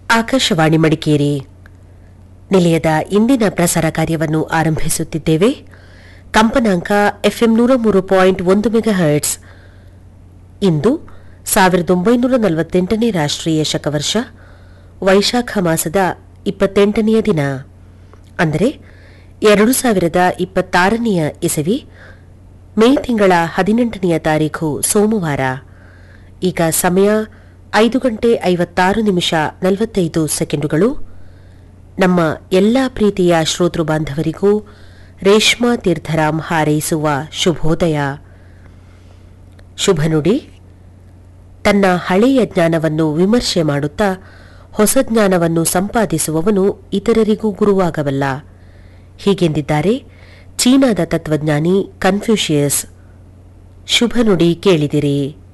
ಆಕಾಶವಾಣಿ ಮಡಿಕೇರಿ ನಿಲಯದ ಇಂದಿನ ಪ್ರಸಾರ ಕಾರ್ಯವನ್ನು ಆರಂಭಿಸುತ್ತಿದ್ದೇವೆ ಕಂಪನಾಂಕ ಎಫ್ಎಂ ನೂರ ಮೂರು ಪಾಯಿಂಟ್ ಒಂದು ಮೆಗಾ ಹರ್ಟ್ಸ್ ಇಂದು ಸಾವಿರದ ಒಂಬೈನೂರ ನಲವತ್ತೆಂಟನೇ ರಾಷ್ಟ್ರೀಯ ಶಕವರ್ಷ ವೈಶಾಖ ಮಾಸದ ಇಪ್ಪತ್ತೆಂಟನೆಯ ದಿನ ಅಂದರೆ ಎರಡು ಸಾವಿರದ ಇಪ್ಪತ್ತಾರನೆಯ ಇಸವಿ ಮೇ ತಿಂಗಳ ಹದಿನೆಂಟನೆಯ ತಾರೀಖು ಸೋಮವಾರ ಈಗ ಸಮಯ ಐದು ಗಂಟೆ ಐವತ್ತಾರು ನಿಮಿಷ ನಲವತ್ತೈದು ಸೆಕೆಂಡುಗಳು ನಮ್ಮ ಎಲ್ಲ ಪ್ರೀತಿಯ ಶ್ರೋತೃ ಬಾಂಧವರಿಗೂ ರೇಷ್ಮಾ ತೀರ್ಥರಾಮ್ ಹಾರೈಸುವ ಶುಭೋದಯ ಶುಭ ನುಡಿ ತನ್ನ ಹಳೆಯ ಜ್ಞಾನವನ್ನು ವಿಮರ್ಶೆ ಮಾಡುತ್ತಾ ಹೊಸ ಜ್ಞಾನವನ್ನು ಸಂಪಾದಿಸುವವನು ಇತರರಿಗೂ ಗುರುವಾಗಬಲ್ಲ ಹೀಗೆಂದಿದ್ದಾರೆ ಚೀನಾದ ತತ್ವಜ್ಞಾನಿ ಕನ್ಫ್ಯೂಷಿಯಸ್ ಶುಭ ನುಡಿ ಕೇಳಿದಿರಿ